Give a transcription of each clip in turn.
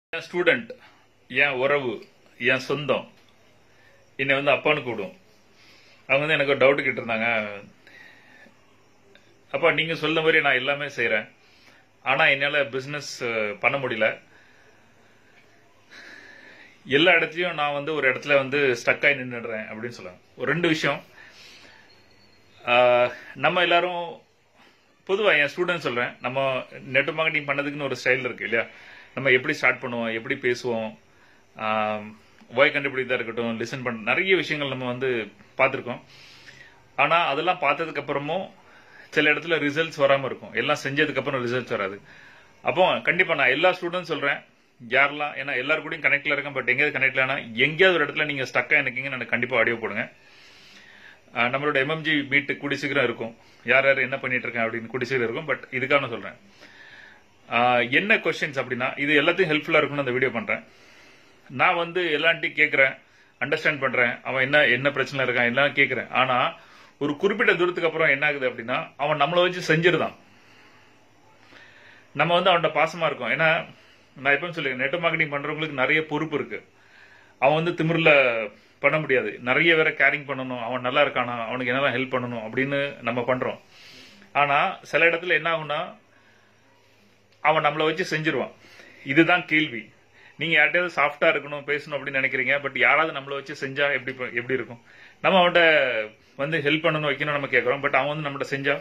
என் student என் உறவு என் சொந்தம் என்னை வந்து அப்பான்னு கூடும் அவங்க வந்து எனக்கு ஒரு டவுட் கிட்ட இருந்தாங்க அப்பா நீங்க சொல்ல மாதிரி நான் எல்லாமே செய்றேன் ஆனா என்னால பிசினஸ் பண்ண முடியல எல்லா இடத்துலயும் நான் வந்து ஒரு இடத்துல வந்து ஸ்டக் ஆகி நின்றுடுறேன் அப்படின்னு சொல்லுவேன் ஒரு ரெண்டு விஷயம் ஆஹ், நம்ம எல்லாரும் பொதுவா என் ஸ்டூடெண்ட் சொல்றேன் நம்ம நெட் மார்க்கெட்டிங் பண்ணதுக்குன்னு ஒரு ஸ்டைல் இருக்கு இல்லையா நம்ம எப்படி ஸ்டார்ட் பண்ணுவோம் எப்படி பேசுவோம் வாய் கண்டுபிடித்தா இருக்கட்டும் லிசன் பண்ண நிறைய விஷயங்கள் நம்ம வந்து பார்த்துருக்கோம் ஆனா அதெல்லாம் பார்த்ததுக்கு அப்புறமும் சில இடத்துல ரிசல்ட்ஸ் வராம இருக்கும் எல்லாம் செஞ்சதுக்கு அப்புறம் ரிசல்ட்ஸ் வராது அப்போ கண்டிப்பா நான் எல்லா ஸ்டூடெண்ட் சொல்றேன் யாரெல்லாம் ஏன்னா எல்லாரு கூடயும் கனெக்ட்ல இருக்கேன் பட் எங்கேயாவது கனெக்ட்ல ஆனா எங்கேயாவது ஒரு இடத்துல நீங்க ஸ்டக்கா இருக்கீங்கன்னு எனக்கு கண்டிப்பா ஆடியோ போடுங்க ஆஹ் நம்மளோட எம்எம்ஜி மீட் கூடி சீக்கிரம் இருக்கும் யார் யார் என்ன பண்ணிட்டு இருக்கேன் அப்படின்னு கூடி சீக்கிரம் இருக்கும் பட் இதுக்காக நான் சொல்றேன் ஆஹ் என்ன கொஸ்டின்ஸ் அப்படின்னா இது எல்லாத்தையும் ஹெல்ப்ஃபுல்லா இருக்கும்னு அந்த வீடியோ பண்றேன் நான் வந்து எல்லான்ட்டையும் கேட்கறேன் அண்டர்ஸ்டாண்ட் பண்றேன் அவன் என்ன என்ன பிரச்சனை இருக்கான் எல்லாம் கேட்கறேன் ஆனா ஒரு குறிப்பிட்ட தூரத்துக்கு அப்புறம் என்ன ஆகுது அப்படின்னா அவன் நம்மளை வச்சு செஞ்சிருதான் நம்ம வந்து அவன்கிட்ட பாசமா இருக்கோம் ஏன்னா நான் எப்பவும் சொல்லிருக்கேன் நெட் மார்க்கெட்டிங் பண்றவங்களுக்கு நிறைய பொறுப்பு இருக்கு அவன் வந்து திமிர்ல பண்ண முடியாது நிறைய பேரை கேரிங் பண்ணணும் அவன் நல்லா இருக்கானா அவனுக்கு என்னெல்லாம் ஹெல்ப் பண்ணணும் அப்படின்னு நம்ம பண்றோம் ஆனா சில இடத்துல என்ன ஆகும்னா அவன் நம்மளை வச்சு செஞ்சிருவான் இதுதான் கேள்வி நீங்க யார்கிட்டயாவது சாஃப்டா இருக்கணும் பேசணும் அப்படின்னு நினைக்கிறீங்க பட் யாராவது நம்மளை வச்சு செஞ்சா எப்படி ப- எப்படி இருக்கும் நம்ம அவன்கிட்ட வந்து ஹெல்ப் பண்ணணும் வைக்கணும் நம்ம கேட்கறோம் பட் அவன் வந்து நம்மகிட்ட செஞ்சா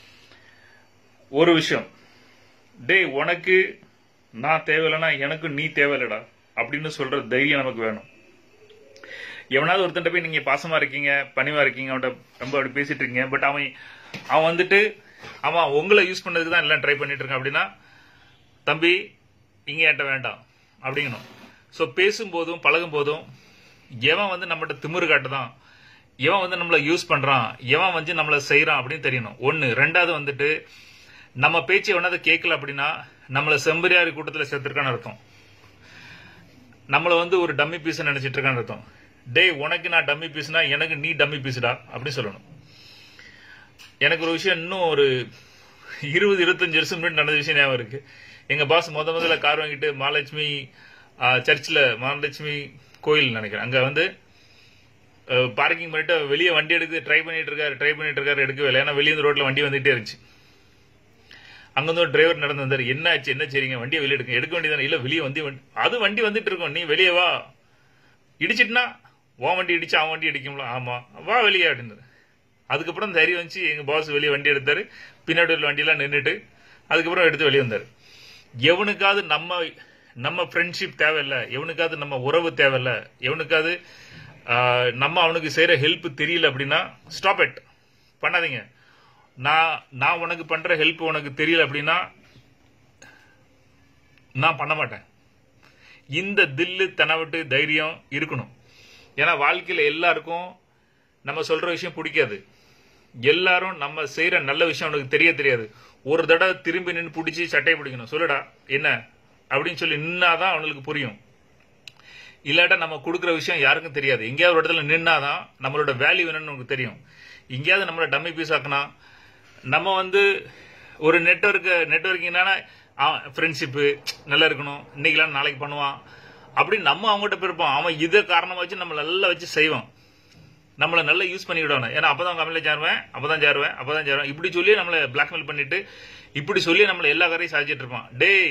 ஒரு விஷயம் டேய் உனக்கு நான் தேவையில்லைன்னா எனக்கு நீ தேவையில்லடா அப்படின்னு சொல்ற தைரியம் நமக்கு வேணும் எவனாவது ஒருத்தன்ட்ட போய் நீங்க பாசமா இருக்கீங்க பணிவா இருக்கீங்க அவன்கிட்ட ரொம்ப அப்படி பேசிட்டு இருக்கீங்க பட் அவன் அவன் வந்துட்டு அவன் உங்களை யூஸ் பண்ணதுக்கு தான் எல்லாம் ட்ரை பண்ணிட்டு இருக்கான் அப்படின்னா தம்பி இங்க என்கிட்ட வேண்டாம் அப்படிங்கணும் ஸோ பேசும்போதும் பழகும் போதும் எவன் வந்து நம்மகிட்ட திமிரு காட்டுதான் எவன் வந்து நம்மள யூஸ் பண்றான் எவன் வந்து நம்மள செய்யறான் அப்படின்னு தெரியணும் ஒன்னு ரெண்டாவது வந்துட்டு நம்ம பேச்சு எவனாவது கேட்கல அப்படின்னா நம்மள செம்பரியாரி கூட்டத்துல சேர்த்திருக்கான்னு அர்த்தம் நம்மள வந்து ஒரு டம்மி பீஸ் நினைச்சிட்டு இருக்கான்னு அர்த்தம் டேய் உனக்கு நான் டம்மி பீஸ்னா எனக்கு நீ டம்மி பீஸ்டா அப்படின்னு சொல்லணும் எனக்கு ஒரு விஷயம் இன்னும் ஒரு இருபது இருபத்தஞ்சு வருஷம் முன்னாடி நடந்த விஷயம் ஞாபகம் இருக்கு எங்க பாஸ் முத முதல்ல கார் வாங்கிட்டு மகாலட்சுமி சர்ச்சில் மகாலட்சுமி கோயில் நினைக்கிறேன் அங்க வந்து பார்க்கிங் பண்ணிட்டு வெளியே வண்டி எடுக்க ட்ரை பண்ணிட்டு இருக்காரு ட்ரை பண்ணிட்டு இருக்காரு எடுக்கவே இல்லை ஏன்னா வெளியே இருந்து ரோட்ல வண்டி வந்துட்டே இருந்துச்சு அங்க வந்து ஒரு டிரைவர் நடந்து வந்தாரு என்ன ஆச்சு என்ன சரிங்க வண்டியை வெளியே எடுக்க எடுக்க வேண்டியதானே இல்ல வெளியே வந்து வண்டி- அது வண்டி வந்துட்டு இருக்கும் நீ வெளியே வா இடிச்சிட்டுனா உன் வண்டி இடிச்சு அவன் வண்டி இடிக்கும்ல ஆமா வா வெளியே அப்படின்னு அதுக்கப்புறம் தைரியம் வந்துச்சு எங்க பாஸ் வெளியே வண்டி எடுத்தாரு பின்னாடி உள்ள வண்டியெல்லாம் நின்னுட்டு அதுக்கப்புறம் எடுத்து வெளியே வந்தாரு எவனுக்காவது நம்ம நம்ம ஃப்ரெண்ட்ஷிப் தேவையில்ல எவனுக்காவது நம்ம உறவு தேவையில்ல எவனுக்காவது ஆஹ், நம்ம அவனுக்கு செய்யற ஹெல்ப் தெரியல அப்படின்னா ஸ்டாப் இட் பண்ணாதீங்க நான் நான் உனக்கு பண்ற ஹெல்ப் உனக்கு தெரியல அப்படின்னா நான் பண்ண மாட்டேன் இந்த தில்லு தனவட்டு தைரியம் இருக்கணும் ஏன்னா வாழ்க்கையில எல்லாருக்கும் நம்ம சொல்ற விஷயம் பிடிக்காது எல்லாரும் நம்ம செய்யற நல்ல விஷயம் அவனுக்கு தெரிய தெரியாது ஒரு தடவை திரும்பி நின்று பிடிச்சி சட்டையை பிடிக்கணும் சொல்லுடா என்ன அப்படின்னு சொல்லி நின்னாதான் அவனுக்கு புரியும் இல்லாட்டா நம்ம கொடுக்குற விஷயம் யாருக்கும் தெரியாது எங்கேயாவது ஒரு இடத்துல நின்னாதான் நம்மளோட வேல்யூ என்னன்னு நமக்கு தெரியும் எங்கேயாவது நம்மள டம்மி பீஸ் ஆக்கினா நம்ம வந்து ஒரு நெட்ஒர்க் நெட்ஒர்க்கிங்னா ஃப்ரெண்ட்ஷிப்பு நல்லா இருக்கணும் இன்னைக்கெல்லாம் நாளைக்கு பண்ணுவான் அப்படின்னு நம்ம அவங்ககிட்ட போயிருப்போம் அவன் இதை காரணமா வச்சு நம்ம நல்லா வச்சு செய்வான் நம்மளை நல்லா யூஸ் பண்ணிவிடணும் ஏன்னா அப்பதான் கம்பெனில சேருவேன் அப்பதான் சேருவேன் அப்பதான் சேருவேன் இப்படி சொல்லி நம்மளை பிளாக்மெயில் பண்ணிட்டு இப்படி சொல்லி நம்மளை எல்லா காரையும் சாதிச்சிட்டு இருப்பான் டேய்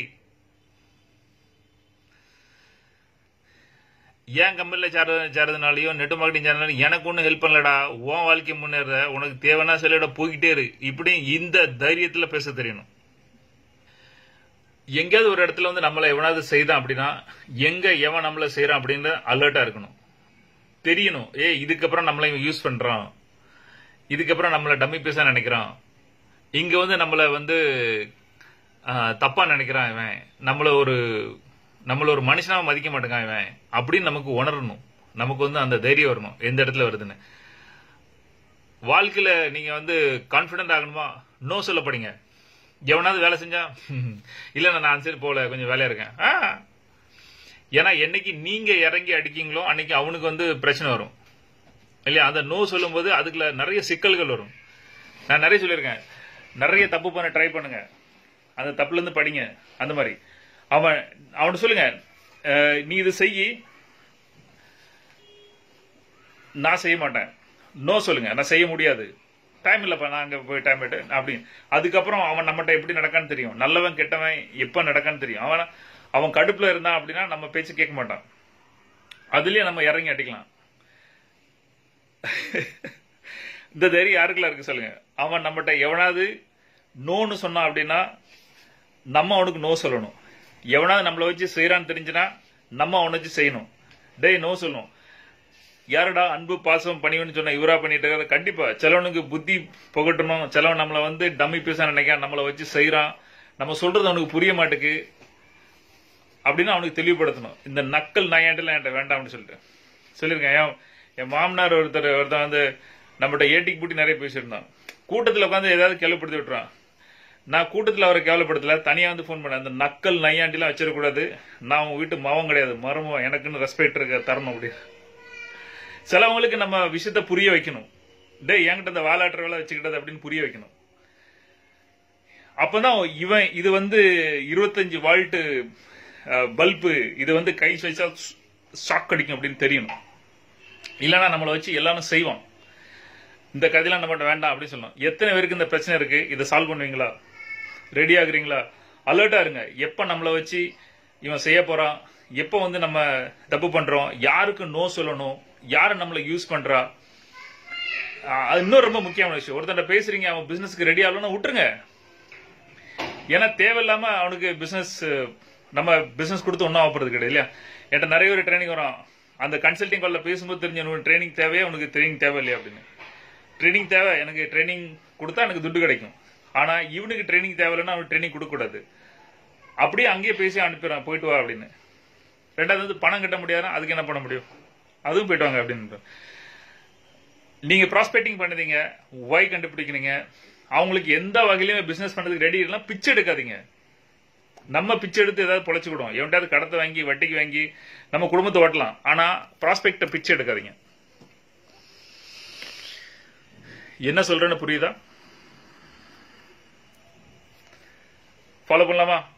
ஏன் கம்பெனில சேர சேரதுனாலயோ நெட் மார்க்கெட்டிங் சேரதுனால எனக்கு ஒன்றும் ஹெல்ப் பண்ணலடா உன் வாழ்க்கை முன்னேற உனக்கு தேவைன்னா சொல்லிட போய்கிட்டே இரு இப்படி இந்த தைரியத்துல பேச தெரியணும் எங்கேயாவது ஒரு இடத்துல வந்து நம்மளை எவனாவது செய்தான் அப்படின்னா எங்க எவன் நம்மள செய்யறான் அப்படின்னு அலர்ட்டா இருக்கணும் தெரியணும் ஏ இதுக்கப்புறம் நம்மளை இவன் யூஸ் பண்றான் இதுக்கப்புறம் நம்மள டம்மி பீஸா நினைக்கிறான் இங்க வந்து நம்மள வந்து ஆஹ், தப்பா நினைக்கிறான் இவன் நம்மள ஒரு நம்மள ஒரு மனுஷனா மதிக்க மாட்டேங்கான் இவன் அப்படின்னு நமக்கு உணரணும் நமக்கு வந்து அந்த தைரியம் வரணும் எந்த இடத்துல வருதுன்னு வாழ்க்கையில நீங்க வந்து கான்பிடன்ட் ஆகணுமா நோ சொல்ல படிங்க எவனாவது வேலை செஞ்சா இல்ல நான் சரி போல கொஞ்சம் வேலையா இருக்கேன் ஆ. ஏன்னா என்னைக்கு நீங்க இறங்கி அடிக்கீங்களோ அன்னைக்கு அவனுக்கு வந்து பிரச்சனை வரும் இல்லையா அந்த நோ சொல்லும்போது அதுக்குள்ள நிறைய சிக்கல்கள் வரும் நான் நிறைய சொல்லியிருக்கேன் நிறைய தப்பு பண்ண ட்ரை பண்ணுங்க அந்த தப்புல இருந்து படிங்க அந்த மாதிரி அவன் அவன் சொல்லுங்க அஹ், நீ இது செய்யி நான் செய்ய மாட்டேன் நோ சொல்லுங்க நான் செய்ய முடியாது டைம் இல்லப்பா நான் அங்க போய் டைம் எடு அப்படின்னு அதுக்கப்புறம் அவன் நம்மகிட்ட எப்படி நடக்கான்னு தெரியும் நல்லவன் கெட்டவன் எப்ப நடக்கான்னு தெரியும் அவன் அவன் கடுப்புல இருந்தான் அப்படின்னா நம்ம பேச்சு கேட்க மாட்டான் அதுலயே நம்ம இறங்கி அடிக்கலாம் இந்த தைரியம் யாருக்குலாம் இருக்கு சொல்லுங்க அவன் நம்மகிட்ட எவனாவது நோன்னு சொன்னான் அப்படின்னா நம்ம அவனுக்கு நோ சொல்லணும் எவனாவது நம்மளை வச்சு செய்யறான்னு தெரிஞ்சுனா நம்ம அவனை வச்சு செய்யணும் டேய் நோ சொல்லணும் யாருடா அன்பு பாசம் பணிவுன்னு சொன்ன இவரா பண்ணிட்டு இருக்காரு கண்டிப்பா சிலவனுக்கு புத்தி புகட்டணும் சிலவன் நம்மளை வந்து டம்மி பேச நினைக்கான் நம்மளை வச்சு செய்யறான் நம்ம சொல்றது அவனுக்கு புரிய மாட்டுக்கு அப்படின்னு அவனுக்கு தெளிவுபடுத்தணும் இந்த நக்கல் நையாண்டுலாம் என்கிட்ட வேண்டாம்னு சொல்லிட்டு சொல்லியிருக்கேன் என் என் மாமனார் ஒருத்தர் ஒருத்தன் வந்து நம்மகிட்ட ஏட்டிக்கு பூட்டி நிறைய பேசியிருந்தான் கூட்டத்தில் உட்காந்து ஏதாவது கேள்விப்படுத்தி விட்டுறான் நான் கூட்டத்தில் அவரை கேவலப்படுத்தல தனியா வந்து ஃபோன் பண்ணேன் அந்த நக்கல் நையாண்டிலாம் வச்சிடக்கூடாது நான் உங்க வீட்டு மவம் கிடையாது மருமம் எனக்குன்னு ரெஸ்பெக்ட் இருக்க தரணும் அப்படின்னு சிலவங்களுக்கு நம்ம விஷயத்த புரிய வைக்கணும் டேய் என்கிட்ட இந்த வாலாட்டுற வேலை வச்சுக்கிட்டது அப்படின்னு புரிய வைக்கணும் அப்பதான் இவன் இது வந்து இருபத்தஞ்சு வால்ட்டு பல்பு இது வந்து கை வச்சா ஷாக் அடிக்கும் அப்படின்னு தெரியணும் இல்லைன்னா நம்மளை வச்சு எல்லாரும் செய்வான் இந்த கதையெல்லாம் நம்மகிட்ட வேண்டாம் அப்படின்னு சொல்லணும் எத்தனை பேருக்கு இந்த பிரச்சனை இருக்கு இதை சால்வ் பண்ணுவீங்களா ரெடி ஆகுறீங்களா அலர்ட்டா இருங்க எப்ப நம்மளை வச்சு இவன் செய்ய போறான் எப்ப வந்து நம்ம தப்பு பண்றோம் யாருக்கு நோ சொல்லணும் யாரு நம்மளை யூஸ் பண்றா ஆஹ் அது இன்னும் ரொம்ப முக்கியமான விஷயம் ஒருத்தன் பேசுறீங்க அவன் பிசினஸ்க்கு ரெடி ஆகலன்னா விட்டுருங்க ஏன்னா தேவையில்லாம அவனுக்கு பிசினஸ் நம்ம பிசினஸ் கொடுத்து ஒன்றும் ஆகப்படுறது கிடையாது இல்லையா என்கிட்ட நிறைய ஒரு ட்ரைனிங் வரும் அந்த கன்சல்டிங் காலில் பேசும்போது தெரிஞ்ச உனக்கு ட்ரைனிங் தேவையா உனக்கு ட்ரைனிங் தேவை இல்லையா அப்படின்னு ட்ரைனிங் தேவை எனக்கு ட்ரைனிங் கொடுத்தா எனக்கு துட்டு கிடைக்கும் ஆனா இவனுக்கு ட்ரைனிங் தேவையில்லைன்னா அவனுக்கு ட்ரைனிங் கொடுக்கக்கூடாது அப்படியே அங்கேயே பேசி அனுப்பிடுறான் போயிட்டு வா அப்படின்னு ரெண்டாவது வந்து பணம் கட்ட முடியாதுன்னா அதுக்கு என்ன பண்ண முடியும் அதுவும் போயிட்டு வாங்க அப்படின்னு நீங்க ப்ராஸ்பெக்டிங் பண்ணுறீங்க ஒய் கண்டுபிடிக்கிறீங்க அவங்களுக்கு எந்த வகையிலுமே பிசினஸ் பண்றதுக்கு ரெடி இல்லைனா பிச்சை எடுக்காதீங்க நம்ம பிச்சை எடுத்து ஏதாவது பொழைச்சுக்கிடும் எவன்டாவது கடத்தை வாங்கி வட்டிக்கு வாங்கி நம்ம குடும்பத்தை ஓட்டலாம் ஆனா ப்ராஸ்பெக்ட பிச்சை எடுக்காதீங்க என்ன சொல்றேன்னு புரியுதா ஃபாலோ பண்ணலாமா